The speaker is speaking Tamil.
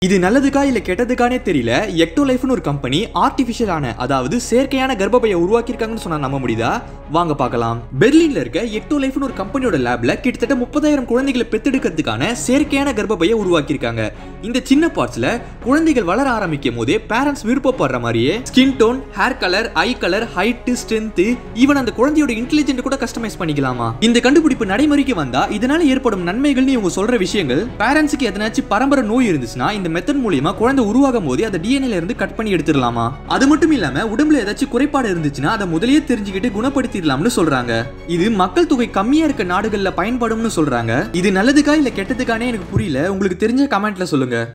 இது நல்லதுக்கா இல்ல கெட்டதுக்கானே தெரியல எக்டோ லைஃப்னு ஒரு கம்பெனி ஆர்டிஃபிஷியலான அதாவது செயற்கையான கர்ப்பப்பையை உருவாக்கியிருக்காங்கன்னு சொன்னா நம்ப முடியுதா வாங்க பார்க்கலாம் பெர்லின்ல இருக்க எக்டோ லைஃப்னு ஒரு கம்பெனியோட லேப்ல கிட்டத்தட்ட முப்பதாயிரம் குழந்தைகளை பெத்தெடுக்கிறதுக்கான செயற்கையான கர்ப்பப்பையை உருவாக்கியிருக்காங்க இந்த சின்ன பார்ட்ஸ்ல குழந்தைகள் வளர ஆரம்பிக்கும் போதே பேரண்ட்ஸ் விருப்பப்படுற மாதிரியே skin tone hair colour eye colour height strength even அந்த குழந்தையோட இன்டெலிஜென்ட் கூட கஸ்டமைஸ் பண்ணிக்கலாமா இந்த கண்டுபிடிப்பு நடைமுறைக்கு வந்தா இதனால ஏற்படும் நன்மைகள்னு இவங்க சொல்ற விஷயங்கள் பேரண்ட்ஸுக்கு எதனாச்சும் பரம்பரை நோய் இருந்துச்சுன்னா இந்த மெத்தட் மூலியமா குழந்தை உருவாகும் போதே அதை டிஎன்ஏல இருந்து கட் பண்ணி எடுத்துடலாமா அது மட்டும் இல்லாம உடம்புல ஏதாச்சும் குறைபாடு இருந்துச்சுன்னா அதை முதல்லயே தெரிஞ்சுக்கிட்டு குணப்படுத்திடலாம்னு சொல்றாங்க இது மக்கள் தொகை கம்மியா இருக்க நாடுகள்ல பயன்படும்னு சொல்றாங்க இது நல்லதுக்கா இல்ல கெட்டதுக்கானே எனக்கு புரியல உங்களுக்கு தெரிஞ்ச கமெண்ட்ல சொல்லுங்க